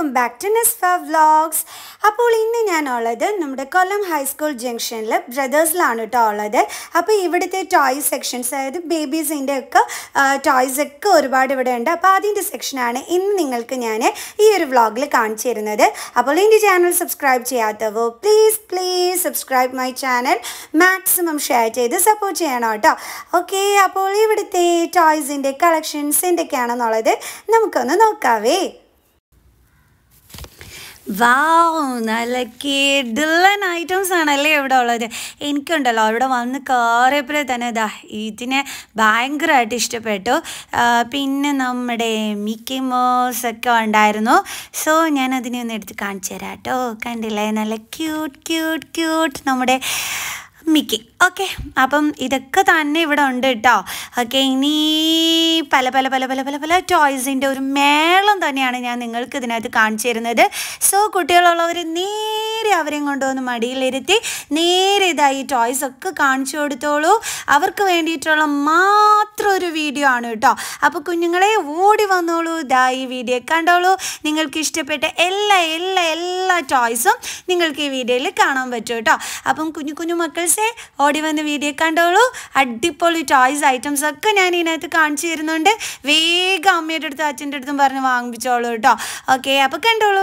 welcome back to Nisfa vlogs അപ്പോൾ ഇന്ന് ഞാനുള്ളത് നമ്മുടെ കൊല്ലം ഹൈസ്കൂൾ ജംഗ്ഷനിൽ ബ്രദേഴ്സിലാണ് കേട്ടോ ഉള്ളത് അപ്പോൾ ഇവിടുത്തെ ടോയ് സെക്ഷൻസ് അതായത് ബേബീസിൻ്റെ ഒക്കെ ടോയ്സ് ഒക്കെ ഒരുപാട് ഇവിടെ ഉണ്ട് അപ്പോൾ അതിൻ്റെ സെക്ഷനാണ് ഇന്ന് നിങ്ങൾക്ക് ഞാൻ ഈ ഒരു വ്ളോഗിൽ കാണിച്ചു തരുന്നത് അപ്പോൾ എൻ്റെ ചാനൽ സബ്സ്ക്രൈബ് ചെയ്യാത്തവോ please please subscribe my channel maximum share ചെയ്ത് സപ്പോർട്ട് ചെയ്യണം കേട്ടോ ഓക്കെ അപ്പോൾ ഇവിടുത്തെ ടോയ്സിൻ്റെ കളക്ഷൻസ് എന്തൊക്കെയാണെന്നുള്ളത് നമുക്കൊന്ന് നോക്കാവേ വാവ് നല്ല കിഡിലൻ ഐറ്റംസ് ആണല്ലേ ഇവിടെ ഉള്ളത് എനിക്കുണ്ടല്ലോ അവിടെ വന്ന് കയറിയപ്പോഴേ തന്നെ ഇതാ ഇതിനെ ഭയങ്കരമായിട്ട് ഇഷ്ടപ്പെട്ടു ആ, പിന്നെ നമ്മുടെ മിക്കി മോസ് ഒക്കെ ഉണ്ടായിരുന്നു സോ ഞാൻ അതിനെ ഒന്ന് എടുത്ത് കാണിച്ചു തരാം കേട്ടോ കണ്ടില്ലേ നല്ല ക്യൂട്ട് ക്യൂട്ട് ക്യൂട്ട് നമ്മുടെ മിക്കി ഓക്കെ അപ്പം ഇതൊക്കെ തന്നെ ഇവിടെ ഉണ്ട് കേട്ടോ ഓക്കെ ഇനി പല പല പല പല പല പല ടോയ്സിൻ്റെ ഒരു മേളം തന്നെയാണ് ഞാൻ നിങ്ങൾക്ക് ഇതിനകത്ത് കാണിച്ചു തരുന്നത് സോ കുട്ടികളുള്ളവർ നേരെ അവരെയും കൊണ്ടുവന്ന് മടിയിലിരുത്തി നേരെ ഇതാ ഈ ടോയ്സ് ഒക്കെ കാണിച്ചു കൊടുത്തോളൂ അവർക്ക് വേണ്ടിയിട്ടുള്ള മാത്രം ഒരു വീഡിയോ ആണ് കേട്ടോ അപ്പോൾ കുഞ്ഞുങ്ങളെ ഓടി വന്നോളൂ ഇതാ ഈ വീഡിയോ കണ്ടോളൂ നിങ്ങൾക്ക് ഇഷ്ടപ്പെട്ട എല്ലാ എല്ലാ എല്ലാ ടോയ്സും നിങ്ങൾക്ക് ഈ വീഡിയോയിൽ കാണാൻ പറ്റും കേട്ടോ അപ്പം കുഞ്ഞു കുഞ്ഞു മക്കൾസെ ഓടി വന്ന് വീഡിയോ കണ്ടോളൂ അടിപൊളി ടോയ്സ് ഐറ്റംസ് ഒക്കെ ഞാൻ ഇതിനകത്ത് കാണിച്ചു തരുന്നുണ്ട് വേഗം അമ്മയുടെ അടുത്തും അച്ഛൻ്റെ അടുത്തും പറഞ്ഞ് വാങ്ങിപ്പിച്ചോളൂ കേട്ടോ ഓക്കെ അപ്പോൾ കണ്ടോളൂ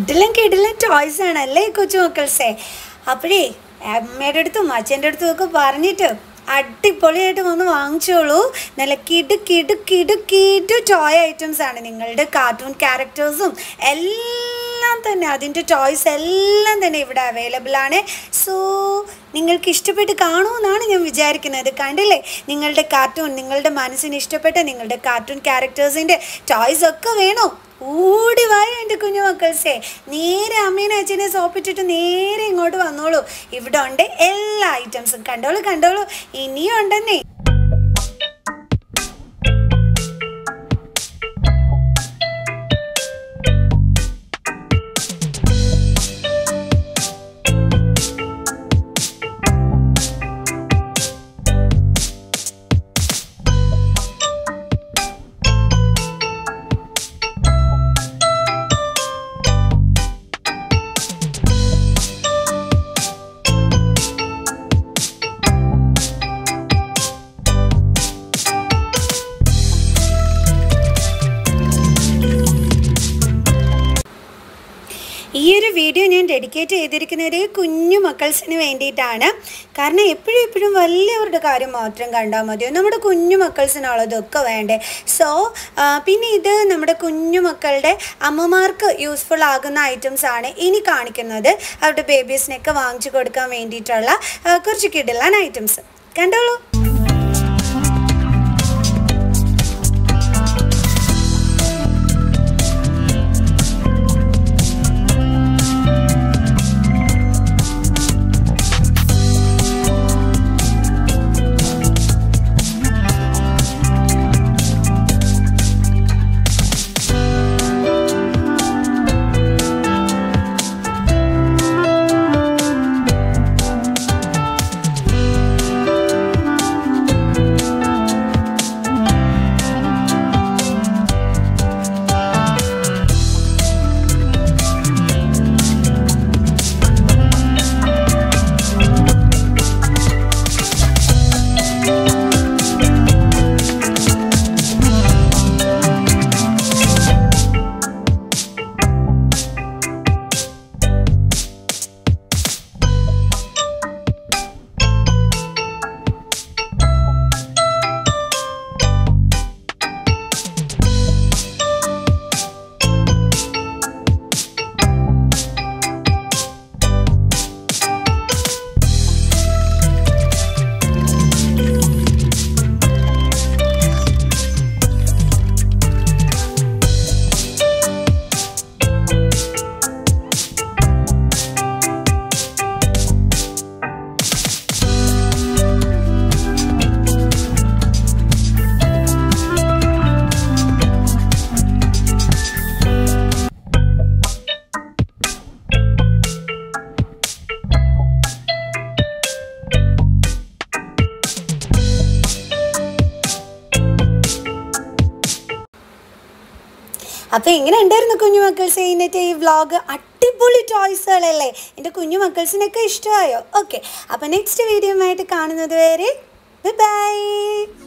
കിടിലം കിടിലം ടോയ്സ് ആണല്ലേ കൊച്ചുമക്കൾസേ അപ്പോഴേ അമ്മയുടെ അടുത്തും അച്ഛൻ്റെ അടുത്തും ഒക്കെ പറഞ്ഞിട്ട് അടിപൊളിയായിട്ട് വന്ന് വാങ്ങിച്ചോളൂ നല്ല കിടു കിടു കിടു കിടു ടോയ് ഐറ്റംസ് ആണ് നിങ്ങളുടെ കാർട്ടൂൺ ക്യാരക്ടേഴ്സും എല്ലാം തന്നെ അതിൻ്റെ ടോയ്സ് എല്ലാം തന്നെ ഇവിടെ അവൈലബിൾ ആണ് സോ നിങ്ങൾക്ക് ഇഷ്ടപ്പെട്ട് കാണുമെന്നാണ് ഞാൻ വിചാരിക്കുന്നത് കണ്ടില്ലേ നിങ്ങളുടെ കാർട്ടൂൺ നിങ്ങളുടെ മനസ്സിന് ഇഷ്ടപ്പെട്ട നിങ്ങളുടെ കാർട്ടൂൺ ക്യാരക്ടേഴ്സിൻ്റെ ടോയ്സ് ഒക്കെ വേണോ ഓടി വായോ എൻ്റെ കുഞ്ഞു മക്കൾസേ നേരെ അമ്മേനെ അച്ഛനെ സോപ്പിട്ടിട്ട് നേരെ ഇങ്ങോട്ട് വന്നോളൂ ഇവിടെ ഉണ്ട് എല്ലാ ഐറ്റംസും കണ്ടോളൂ കണ്ടോളൂ ഇനിയും ഉണ്ടെന്നേ ഈ ഒരു വീഡിയോ ഞാൻ ഡെഡിക്കേറ്റ് ചെയ്തിരിക്കുന്നത് കുഞ്ഞു മക്കൾസിന് വേണ്ടിയിട്ടാണ് കാരണം എപ്പോഴും എപ്പോഴും വലിയവരുടെ കാര്യം മാത്രം കണ്ടാൽ മതിയോ നമ്മുടെ കുഞ്ഞു മക്കൾസിനുള്ളതൊക്കെ വേണ്ടേ സോ പിന്നെ ഇത് നമ്മുടെ കുഞ്ഞു മക്കളുടെ അമ്മമാർക്ക് യൂസ്ഫുൾ ആകുന്ന ഐറ്റംസ് ആണ് ഇനി കാണിക്കുന്നത് അവരുടെ ബേബീസിനൊക്കെ വാങ്ങിച്ചു കൊടുക്കാൻ വേണ്ടിയിട്ടുള്ള ആ, കുറച്ച് കിടിലൻ ഐറ്റംസ് കണ്ടോളൂ അപ്പോൾ എങ്ങനെ ഉണ്ടായിരുന്നു കുഞ്ഞു മക്കൾസ് ഇന്നത്തെ ഈ വ്ളോഗ് അടിപൊളി ടോയ്സുകളല്ലേ എൻ്റെ കുഞ്ഞു മക്കൾസിനൊക്കെ ഇഷ്ടമായോ ഓക്കെ അപ്പോൾ നെക്സ്റ്റ് വീഡിയോ ആയിട്ട് കാണുന്നത് വരെ ബൈ